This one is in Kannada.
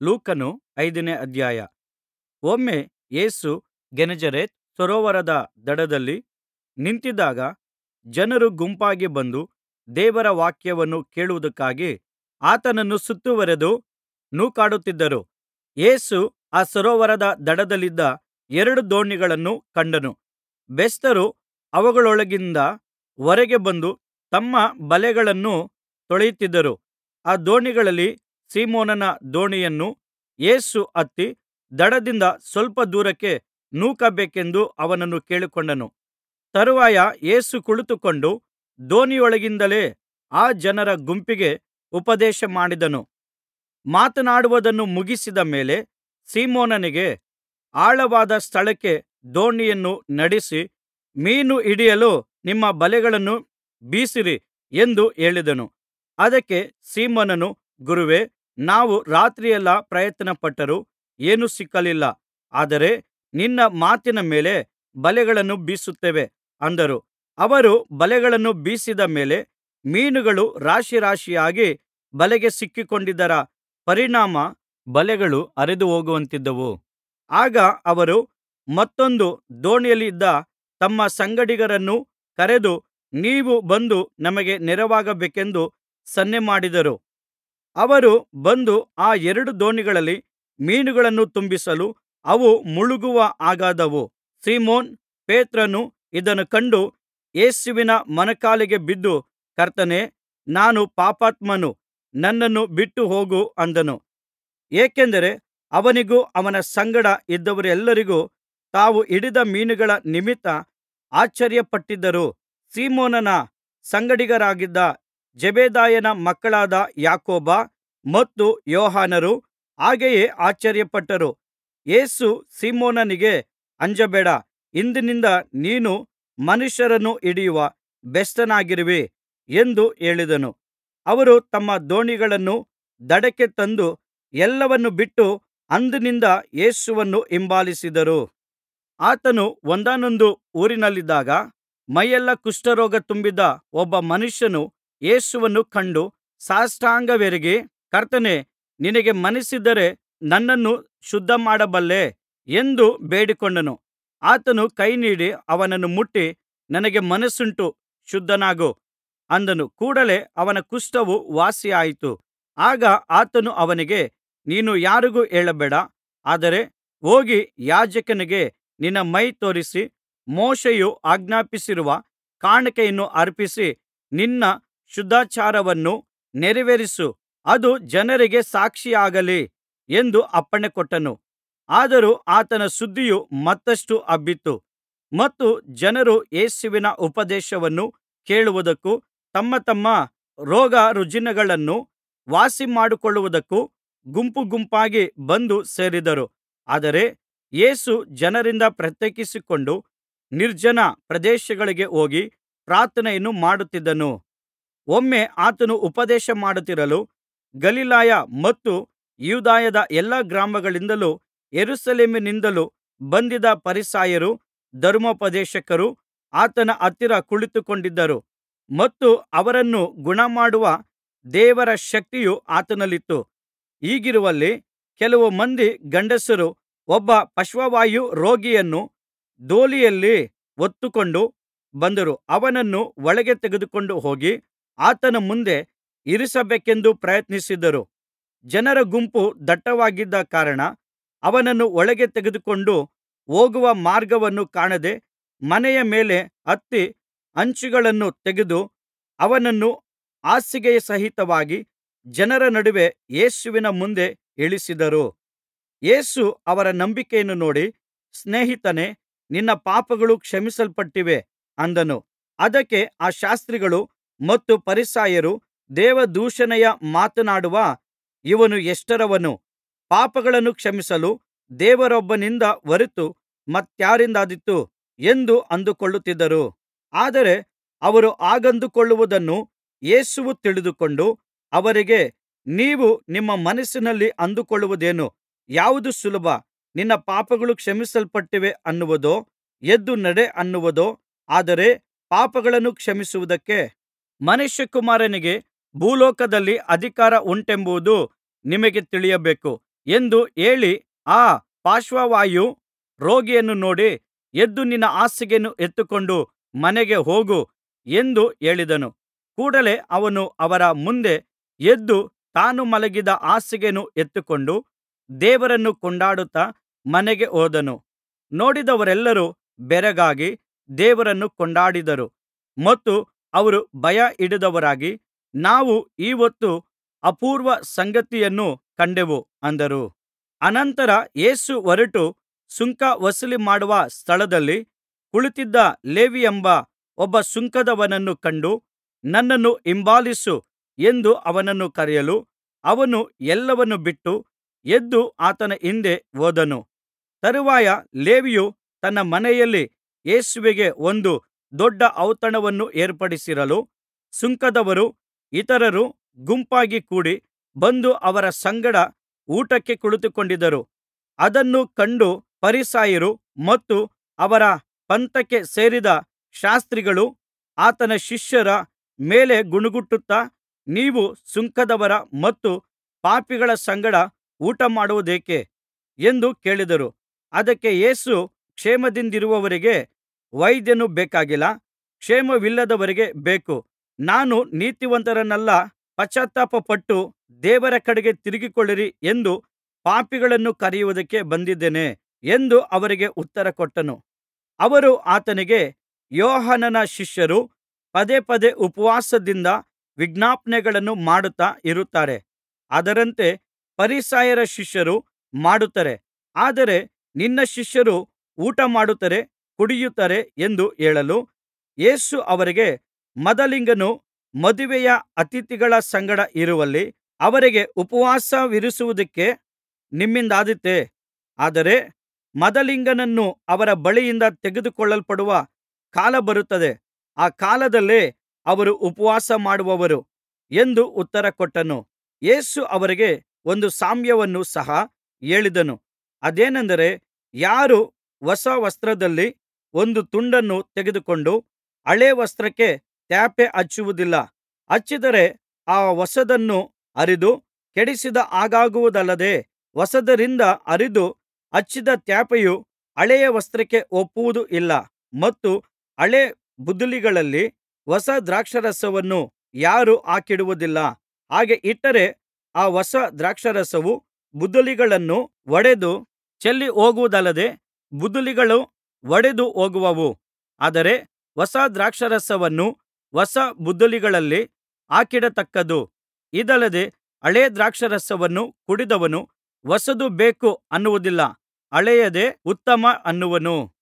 ಲೂಕನು ಐದನೇ ಅಧ್ಯಾಯ ಒಮ್ಮೆ ಯೇಸು ಗೆನೆಜರೇತ್ ಸರೋವರದ ದಡದಲ್ಲಿ ನಿಂತಿದ್ದಾಗ ಜನರು ಗುಂಪಾಗಿ ಬಂದು ದೇವರ ವಾಕ್ಯವನ್ನು ಕೇಳುವುದಕ್ಕಾಗಿ ಆತನನ್ನು ಸುತ್ತುವರೆದು ನೂಕಾಡುತ್ತಿದ್ದರು ಯೇಸು ಆ ಸರೋವರದ ದಡದಲ್ಲಿದ್ದ ಎರಡು ದೋಣಿಗಳನ್ನು ಕಂಡನು ಬೆಸ್ತರು ಅವುಗಳೊಳಗಿಂದ ಹೊರಗೆ ಬಂದು ತಮ್ಮ ಬಲೆಗಳನ್ನು ತೊಳೆಯುತ್ತಿದ್ದರು ಆ ದೋಣಿಗಳಲ್ಲಿ ಸೀಮೋನನ ದೋಣಿಯನ್ನು ಯೇಸು ಹತ್ತಿ ದಡದಿಂದ ಸ್ವಲ್ಪ ದೂರಕ್ಕೆ ನೂಕಬೇಕೆಂದು ಅವನನ್ನು ಕೇಳಿಕೊಂಡನು ತರುವಾಯ ಯೇಸು ಕುಳಿತುಕೊಂಡು ದೋಣಿಯೊಳಗಿಂದಲೇ ಆ ಜನರ ಗುಂಪಿಗೆ ಉಪದೇಶಮಾಡಿದನು ಮಾತನಾಡುವುದನ್ನು ಮುಗಿಸಿದ ಮೇಲೆ ಸೀಮೋನನಿಗೆ ಆಳವಾದ ಸ್ಥಳಕ್ಕೆ ದೋಣಿಯನ್ನು ನಡೆಸಿ ಮೀನು ಹಿಡಿಯಲು ನಿಮ್ಮ ಬಲೆಗಳನ್ನು ಬೀಸಿರಿ ಎಂದು ಹೇಳಿದನು ಅದಕ್ಕೆ ಸೀಮೋನನು ಗುರುವೇ ನಾವು ರಾತ್ರಿಯೆಲ್ಲಾ ಪ್ರಯತ್ನಪಟ್ಟರೂ ಏನೂ ಸಿಕ್ಕಲಿಲ್ಲ ಆದರೆ ನಿನ್ನ ಮಾತಿನ ಮೇಲೆ ಬಲೆಗಳನ್ನು ಬೀಸುತ್ತೇವೆ ಅಂದರು ಅವರು ಬಲೆಗಳನ್ನು ಬೀಸಿದ ಮೇಲೆ ಮೀನುಗಳು ರಾಶಿರಾಶಿಯಾಗಿ ಬಲೆಗೆ ಸಿಕ್ಕಿಕೊಂಡಿದ್ದರ ಪರಿಣಾಮ ಬಲೆಗಳು ಹರಿದುಹೋಗುವಂತಿದ್ದವು ಆಗ ಅವರು ಮತ್ತೊಂದು ದೋಣಿಯಲ್ಲಿದ್ದ ತಮ್ಮ ಸಂಗಡಿಗರನ್ನು ಕರೆದು ನೀವು ಬಂದು ನಮಗೆ ನೆರವಾಗಬೇಕೆಂದು ಸನ್ನೆಮಾಡಿದರು ಅವರು ಬಂದು ಆ ಎರಡು ದೋಣಿಗಳಲ್ಲಿ ಮೀನುಗಳನ್ನು ತುಂಬಿಸಲು ಅವು ಮುಳುಗುವ ಹಾಗಾದವು ಸೀಮೋನ್ ಪೇತ್ರನು ಇದನ್ನು ಕಂಡು ಯೇಸುವಿನ ಮೊಣಕಾಲಿಗೆ ಬಿದ್ದು ಕರ್ತನೇ ನಾನು ಪಾಪಾತ್ಮನು ನನ್ನನ್ನು ಬಿಟ್ಟು ಹೋಗು ಅಂದನು ಏಕೆಂದರೆ ಅವನಿಗೂ ಅವನ ಸಂಗಡ ಇದ್ದವರೆಲ್ಲರಿಗೂ ತಾವು ಹಿಡಿದ ಮೀನುಗಳ ನಿಮಿತ್ತ ಆಶ್ಚರ್ಯಪಟ್ಟಿದ್ದರು ಸೀಮೋನನ ಸಂಗಡಿಗರಾಗಿದ್ದ ಜೆಬೆದಾಯನ ಮಕ್ಕಳಾದ ಯಾಕೋಬ ಮತ್ತು ಯೋಹಾನರು ಹಾಗೆಯೇ ಆಶ್ಚರ್ಯಪಟ್ಟರು ಯೇಸು ಸೀಮೋನನಿಗೆ ಅಂಜಬೇಡ ಇಂದಿನಿಂದ ನೀನು ಮನುಷ್ಯರನ್ನು ಹಿಡಿಯುವ ಬೆಸ್ತನಾಗಿರುವಿ ಎಂದು ಹೇಳಿದನು ಅವರು ತಮ್ಮ ದೋಣಿಗಳನ್ನು ದಡಕ್ಕೆ ತಂದು ಎಲ್ಲವನ್ನೂ ಬಿಟ್ಟು ಅಂದಿನಿಂದ ಯೇಸುವನ್ನು ಹಿಂಬಾಲಿಸಿದರು ಆತನು ಒಂದಾನೊಂದು ಊರಿನಲ್ಲಿದ್ದಾಗ ಮೈಯೆಲ್ಲಾ ಕುಷ್ಠರೋಗ ತುಂಬಿದ್ದ ಒಬ್ಬ ಮನುಷ್ಯನು ಯೇಸುವನ್ನು ಕಂಡು ಸಾಷ್ಟಾಂಗವೆರಗಿ ಕರ್ತನೇ ನಿನಗೆ ಮನಸ್ಸಿದ್ದರೆ ನನ್ನನ್ನು ಶುದ್ಧಮಾಡಬಲ್ಲೆ ಎಂದು ಬೇಡಿಕೊಂಡನು ಆತನು ಕೈ ನೀಡಿ ಅವನನ್ನು ಮುಟ್ಟಿ ನನಗೆ ಮನಸ್ಸುಂಟು ಶುದ್ಧನಾಗು ಅಂದನು ಕೂಡಲೇ ಅವನ ಕುಷ್ಠವು ವಾಸಿಯಾಯಿತು ಆಗ ಆತನು ಅವನಿಗೆ ನೀನು ಯಾರಿಗೂ ಹೇಳಬೇಡ ಆದರೆ ಹೋಗಿ ಯಾಜಕನಿಗೆ ನಿನ್ನ ಮೈ ತೋರಿಸಿ ಮೋಶೆಯು ಆಜ್ಞಾಪಿಸಿರುವ ಕಾಣಿಕೆಯನ್ನು ಅರ್ಪಿಸಿ ನಿನ್ನ ಶುದ್ಧಾಚಾರವನ್ನು ನೆರವೇರಿಸು ಅದು ಜನರಿಗೆ ಸಾಕ್ಷಿಯಾಗಲಿ ಎಂದು ಅಪ್ಪಣೆಕೊಟ್ಟನು ಆದರೂ ಆತನ ಸುದ್ದಿಯು ಮತ್ತಷ್ಟು ಹಬ್ಬಿತು ಮತ್ತು ಜನರು ಯೇಸುವಿನ ಉಪದೇಶವನ್ನು ಕೇಳುವುದಕ್ಕೂ ತಮ್ಮ ತಮ್ಮ ರೋಗರುಜಿನಗಳನ್ನು ವಾಸಿಮಾಡಿಕೊಳ್ಳುವುದಕ್ಕೂ ಗುಂಪು ಗುಂಪಾಗಿ ಬಂದು ಸೇರಿದರು ಆದರೆ ಯೇಸು ಜನರಿಂದ ಪ್ರತ್ಯೇಕಿಸಿಕೊಂಡು ನಿರ್ಜನ ಪ್ರದೇಶಗಳಿಗೆ ಹೋಗಿ ಪ್ರಾರ್ಥನೆಯನ್ನು ಮಾಡುತ್ತಿದ್ದನು ಒಮ್ಮೆ ಆತನು ಉಪದೇಶ ಮಾಡುತ್ತಿರಲು ಗಲಿಲಾಯ ಮತ್ತು ಯೂದಾಯದ ಎಲ್ಲಾ ಗ್ರಾಮಗಳಿಂದಲೂ ಯೆರೂಸಲೇಮಿನಿಂದಲೂ ಬಂದಿದ್ದ ಫರಿಸಾಯರೂ ಧರ್ಮೋಪದೇಶಕರೂ ಆತನ ಹತ್ತಿರ ಕುಳಿತುಕೊಂಡಿದ್ದರು ಮತ್ತು ಅವರನ್ನು ಗುಣಮಾಡುವ ದೇವರ ಶಕ್ತಿಯು ಆತನಲ್ಲಿತ್ತು ಹೀಗಿರುವಲ್ಲಿ ಕೆಲವು ಮಂದಿ ಗಂಡಸರು ಒಬ್ಬ ಪಾರ್ಶ್ವವಾಯು ರೋಗಿಯನ್ನು ದೋಲಿಯಲ್ಲಿ ಹೊತ್ತುಕೊಂಡು ಬಂದರು ಅವನನ್ನು ಒಳಗೆ ತೆಗೆದುಕೊಂಡು ಹೋಗಿ ಆತನ ಮುಂದೆ ಇರಿಸಬೇಕೆಂದು ಪ್ರಯತ್ನಿಸಿದರು ಜನರ ಗುಂಪು ದಟ್ಟವಾಗಿದ್ದ ಕಾರಣ ಅವನನ್ನು ಒಳಗೆ ತೆಗೆದುಕೊಂಡು ಹೋಗುವ ಮಾರ್ಗವನ್ನು ಕಾಣದೆ ಮನೆಯ ಮೇಲೆ ಹತ್ತಿ ಹಂಚುಗಳನ್ನು ತೆಗೆದು ಅವನನ್ನು ಹಾಸಿಗೆಯ ಸಹಿತವಾಗಿ ಜನರ ನಡುವೆ ಯೇಸುವಿನ ಮುಂದೆ ಇಳಿಸಿದರು ಯೇಸು ಅವರ ನಂಬಿಕೆಯನ್ನು ನೋಡಿ ಸ್ನೇಹಿತನೇ ನಿನ್ನ ಪಾಪಗಳು ಕ್ಷಮಿಸಲ್ಪಟ್ಟಿವೆ ಅಂದನು ಅದಕ್ಕೆ ಆ ಶಾಸ್ತ್ರಿಗಳು ಮತ್ತು ಫರಿಸಾಯರು ದೇವದೂಷಣೆಯ ಮಾತನಾಡುವ ಇವನು ಎಷ್ಟರವನು ಪಾಪಗಳನ್ನು ಕ್ಷಮಿಸಲು ದೇವರೊಬ್ಬನಿಂದ ಹೊರತು ಮತ್ತಾರಿಂದಾದೀತು ಎಂದು ಅಂದುಕೊಳ್ಳುತ್ತಿದ್ದರು ಆದರೆ ಅವರು ಹಾಗಂದುಕೊಳ್ಳುವುದನ್ನು ಯೇಸುವು ತಿಳಿದುಕೊಂಡು ಅವರಿಗೆ ನೀವು ನಿಮ್ಮ ಮನಸ್ಸಿನಲ್ಲಿ ಅಂದುಕೊಳ್ಳುವುದೇನು ಯಾವುದು ಸುಲಭ ನಿನ್ನ ಪಾಪಗಳು ಕ್ಷಮಿಸಲ್ಪಟ್ಟಿವೆ ಅನ್ನುವುದೋ ಎದ್ದು ನಡೆ ಅನ್ನುವುದೋ ಆದರೆ ಪಾಪಗಳನ್ನು ಕ್ಷಮಿಸುವುದಕ್ಕೆ ಮನುಷ್ಯಕುಮಾರನಿಗೆ ಭೂಲೋಕದಲ್ಲಿ ಅಧಿಕಾರ ಉಂಟೆಂಬುದು ನಿಮಗೆ ತಿಳಿಯಬೇಕು ಎಂದು ಹೇಳಿ ಆ ಪಾರ್ಶ್ವವಾಯು ರೋಗಿಯನ್ನು ನೋಡಿ ಎದ್ದು ನಿನ್ನ ಹಾಸಿಗೆಯನ್ನು ಎತ್ತಿಕೊಂಡು ಮನೆಗೆ ಹೋಗು ಎಂದು ಹೇಳಿದನು ಕೂಡಲೆ ಅವನು ಅವರ ಮುಂದೆ ಎದ್ದು ತಾನು ಮಲಗಿದ್ದ ಹಾಸಿಗೆಯನ್ನು ಎತ್ತಿಕೊಂಡು ದೇವರನ್ನು ಕೊಂಡಾಡುತ್ತಾ ಮನೆಗೆ ಹೋದನು ನೋಡಿದವರೆಲ್ಲರೂ ಬೆರಗಾಗಿ ದೇವರನ್ನು ಕೊಂಡಾಡಿದರು ಮತ್ತು ಅವರು ಭಯಹಿಡಿದವರಾಗಿ ನಾವು ಈ ಹೊತ್ತು ಅಪೂರ್ವ ಸಂಗತಿಯನ್ನು ಕಂಡೆವು ಅಂದರು ಅನಂತರ ಯೇಸು ಹೊರಟು ಸುಂಕ ವಸೂಲಿಮಾಡುವ ಸ್ಥಳದಲ್ಲಿ ಕುಳಿತಿದ್ದ ಲೇವಿಯೆಂಬ ಒಬ್ಬ ಸುಂಕದವನನ್ನು ಕಂಡು ನನ್ನನ್ನು ಹಿಂಬಾಲಿಸು ಎಂದು ಅವನನ್ನು ಕರೆಯಲು ಅವನು ಎಲ್ಲವನ್ನೂ ಬಿಟ್ಟು ಎದ್ದು ಆತನ ಹಿಂದೆ ಹೋದನು ತರುವಾಯ ಲೇವಿಯು ತನ್ನ ಮನೆಯಲ್ಲಿ ಯೇಸುವಿಗೆ ಒಂದು ದೊಡ್ಡ ಔತಣವನ್ನು ಏರ್ಪಡಿಸಿರಲು ಸುಂಕದವರೂ ಇತರರು ಗುಂಪಾಗಿ ಕೂಡಿ ಬಂದು ಅವರ ಸಂಗಡ ಊಟಕ್ಕೆ ಕುಳಿತುಕೊಂಡಿದ್ದರು ಅದನ್ನು ಕಂಡು ಫರಿಸಾಯರು ಮತ್ತು ಅವರ ಪಂಥಕ್ಕೆ ಸೇರಿದ ಶಾಸ್ತ್ರಿಗಳು ಆತನ ಶಿಷ್ಯರ ಮೇಲೆ ಗುಣುಗುಟ್ಟುತ್ತಾ ನೀವು ಸುಂಕದವರ ಮತ್ತು ಪಾಪಿಗಳ ಸಂಗಡ ಊಟಮಾಡುವುದೇಕೆ ಎಂದು ಕೇಳಿದರು ಅದಕ್ಕೆ ಯೇಸು ಕ್ಷೇಮದಿಂದಿರುವವರಿಗೆ ವೈದ್ಯನು ಬೇಕಾಗಿಲ್ಲ ಕ್ಷೇಮವಿಲ್ಲದವರಿಗೆ ಬೇಕು ನಾನು ನೀತಿವಂತರನ್ನೆಲ್ಲಾ ಪಶ್ಚಾತ್ತಾಪಪಟ್ಟು ದೇವರ ಕಡೆಗೆ ತಿರುಗಿಕೊಳ್ಳಿರಿ ಎಂದು ಪಾಪಿಗಳನ್ನು ಕರೆಯುವುದಕ್ಕೆ ಬಂದಿದ್ದೇನೆ ಎಂದು ಅವರಿಗೆ ಉತ್ತರಕೊಟ್ಟನು ಅವರು ಆತನಿಗೆ ಯೋಹಾನನ ಶಿಷ್ಯರು ಪದೇ ಪದೇ ಉಪವಾಸದಿಂದ ವಿಜ್ಞಾಪನೆಗಳನ್ನು ಮಾಡುತ್ತಾ ಇರುತ್ತಾರೆ ಅದರಂತೆ ಫರಿಸಾಯರ ಶಿಷ್ಯರು ಮಾಡುತ್ತಾರೆ ಆದರೆ ನಿನ್ನ ಶಿಷ್ಯರು ಊಟಮಾಡುತ್ತಾರೆ ಕುಡಿಯುತ್ತಾರೆ ಎಂದು ಹೇಳಲು ಯೇಸು ಅವರಿಗೆ ಮದಲಿಂಗನು ಮದುವೆಯ ಅತಿಥಿಗಳ ಸಂಗಡ ಇರುವಲ್ಲಿ ಅವರಿಗೆ ಉಪವಾಸವಿರಿಸುವುದಕ್ಕೆ ನಿಮ್ಮಿಂದಾದೀತೆ ಆದರೆ ಮದಲಿಂಗನನ್ನು ಅವರ ಬಳಿಯಿಂದ ತೆಗೆದುಕೊಳ್ಳಲ್ಪಡುವ ಕಾಲ ಬರುತ್ತದೆ ಆ ಕಾಲದಲ್ಲೇ ಅವರು ಉಪವಾಸ ಮಾಡುವರು ಎಂದು ಉತ್ತರಕೊಟ್ಟನು ಯೇಸು ಅವರಿಗೆ ಒಂದು ಸಾಮ್ಯವನ್ನು ಸಹ ಹೇಳಿದನು ಅದೇನೆಂದರೆ ಯಾರೂ ಹೊಸ ವಸ್ತ್ರದಲ್ಲಿ ಒಂದು ತುಂಡನ್ನು ತೆಗೆದುಕೊಂಡು ಹಳೇ ವಸ್ತ್ರಕ್ಕೆ ತ್ಯಾಪೆ ಹಚ್ಚುವುದಿಲ್ಲ ಹಚ್ಚಿದರೆ ಆ ಹೊಸದನ್ನು ಹರಿದು ಕೆಡಿಸಿದ ಹಾಗಾಗುವುದಲ್ಲದೆ ಹೊಸದರಿಂದ ಹರಿದು ಹಚ್ಚಿದ ತ್ಯಾಪೆಯು ಹಳೆಯ ವಸ್ತ್ರಕ್ಕೆ ಒಪ್ಪುವುದೂ ಇಲ್ಲ ಮತ್ತು ಹಳೇ ಬುದ್ದಲಿಗಳಲ್ಲಿ ಹೊಸ ದ್ರಾಕ್ಷಾರಸವನ್ನು ಯಾರೂ ಹಾಕಿಡುವುದಿಲ್ಲ ಹಾಗೆ ಇಟ್ಟರೆ ಆ ಹೊಸ ದ್ರಾಕ್ಷಾರಸವು ಬುದ್ದಲಿಗಳನ್ನು ಒಡೆದು ಚೆಲ್ಲಿಹೋಗುವುದಲ್ಲದೆ ಬುದ್ದಲಿಗಳು ಒಡೆದು ಹೋಗುವವು ಆದರೆ ಹೊಸ ದ್ರಾಕ್ಷಾರಸವನ್ನು ಹೊಸ ಬುದ್ದಲಿಗಳಲ್ಲಿ ಹಾಕಿಡತಕ್ಕದ್ದು ಇದಲ್ಲದೆ ಹಳೇ ದ್ರಾಕ್ಷಾರಸವನ್ನು ಕುಡಿದವನು ಹೊಸದು ಬೇಕು ಅನ್ನುವುದಿಲ್ಲ ಹಳೆಯದೇ ಉತ್ತಮ ಅನ್ನುವನು